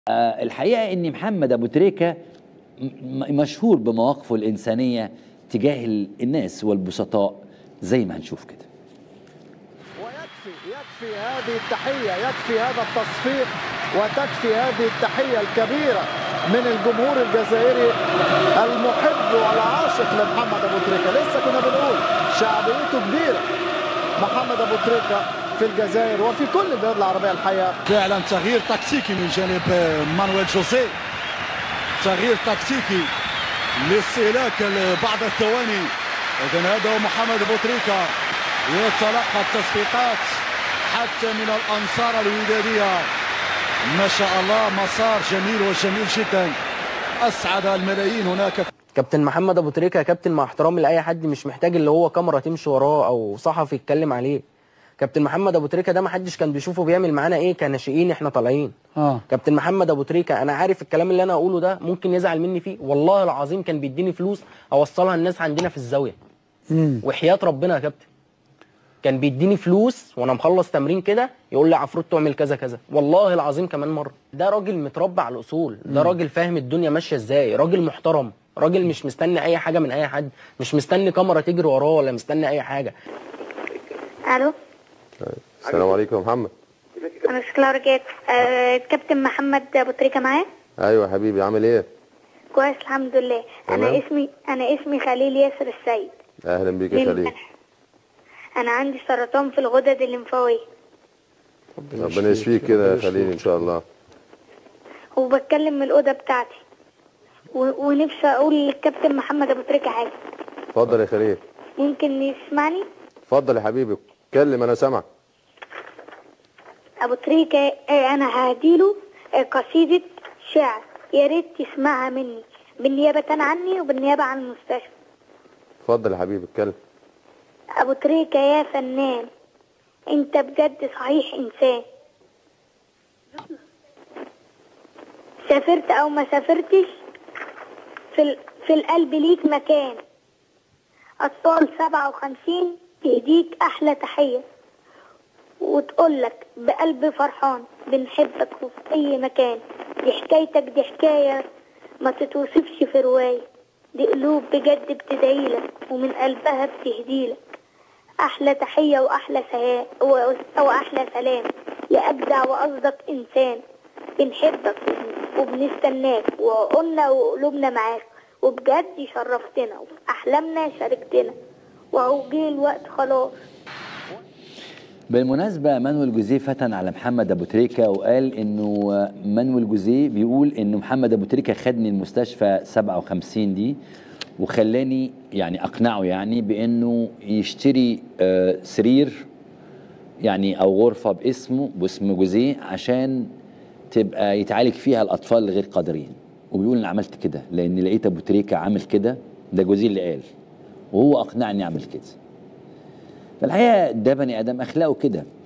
آه، الحقيقه ان محمد ابو تريكه م- مشهور بمواقفه الانسانيه تجاه ال- الناس والبسطاء زي ما هنشوف كده ويكفي يكفي هذه التحية يكفي هذا التصفيق وتكفي هذه التحية الكبيرة من الجمهور الجزائري المحب والعاشق لمحمد أبو تريكة لسه كنا بنقول شعبيته كبيرة محمد أبو تريكة في الجزائر وفي كل البلاد العربية الحقيقة فعلا تغيير تكتيكي من جانب مانويل جوزيه تغيير تكتيكي لاستهلاك بعض الثواني اذا هذا هو محمد بوتريكا يتلقى التصفيقات حتى من الانصار الوداديه ما شاء الله مسار جميل وجميل جدا اسعد الملايين هناك كابتن محمد ابو تريكه يا كابتن مع احترامي لاي حد مش محتاج اللي هو كاميرا تمشي وراه او صحفي يتكلم عليه كابتن محمد ابو تريكه ده ما حدش كان بيشوفه بيعمل معانا ايه كناشئين احنا طالعين اه كابتن محمد ابو تريكه انا عارف الكلام اللي انا اقوله ده ممكن يزعل مني فيه والله العظيم كان بيديني فلوس اوصلها الناس عندنا في الزاويه وحياه ربنا يا كابتن كان بيديني فلوس وانا مخلص تمرين كده يقول لي عفروت تعمل كذا كذا والله العظيم كمان مره ده راجل متربى على الاصول ده راجل فاهم الدنيا ماشيه ازاي راجل محترم راجل مش مستني اي حاجه من اي حد مش مستني كاميرا تجري وراه ولا مستني اي حاجه الو السلام عليكم يا محمد انا شكلها رجعت آه كابتن محمد ابو تريكه معاه ايوه يا حبيبي عامل ايه كويس الحمد لله تمام. انا اسمي انا اسمي خليل ياسر السيد اهلا بيك يا خليل انا عندي سرطان في الغدد الليمفاويه ربنا يشفيك كده يا خليل ان شاء الله وبتكلم من الاوضه بتاعتي و... ونفسي اقول للكابتن محمد ابو تريكه حاجه اتفضل يا خليل ممكن يسمعني اتفضل يا حبيبي اتكلم انا سامعك ابو تريكه آه انا هديله آه قصيده شعر يا ريت تسمعها مني بالنيابه عني وبالنيابه عن المستشفى اتفضل يا حبيبي اتكلم أبو تريكة يا فنان أنت بجد صحيح إنسان سافرت أو ما سافرتش في, ال... في القلب ليك مكان أطفال سبعة وخمسين تهديك أحلى تحية وتقولك بقلب فرحان بنحبك وفي أي مكان دي حكايتك دي حكاية ما تتوصفش في رواية دي قلوب بجد بتدعيلك ومن قلبها بتهديلك أحلى تحية وأحلى سلام وأحلى سلام يا أجدع وأصدق إنسان بنحبك وبنستناك وعقولنا وقلوبنا معاك وبجد شرفتنا وفي أحلامنا شاركتنا وهو جه الوقت خلاص بالمناسبة مانويل جوزيه فتن على محمد أبو تريكة وقال إنه مانويل جوزيه بيقول إنه محمد أبو تريكة خدني المستشفى 57 دي وخلاني يعني أقنعه يعني بإنه يشتري آه، سرير يعني أو غرفة باسمه باسم جوزيه عشان تبقى يتعالج فيها الأطفال الغير قادرين وبيقول أنا عملت كده لأن لقيت أبو تريكة عامل كده ده جوزيه اللي قال وهو أقنعني أعمل كده فالحقيقه ده بني ادم اخلاقه كده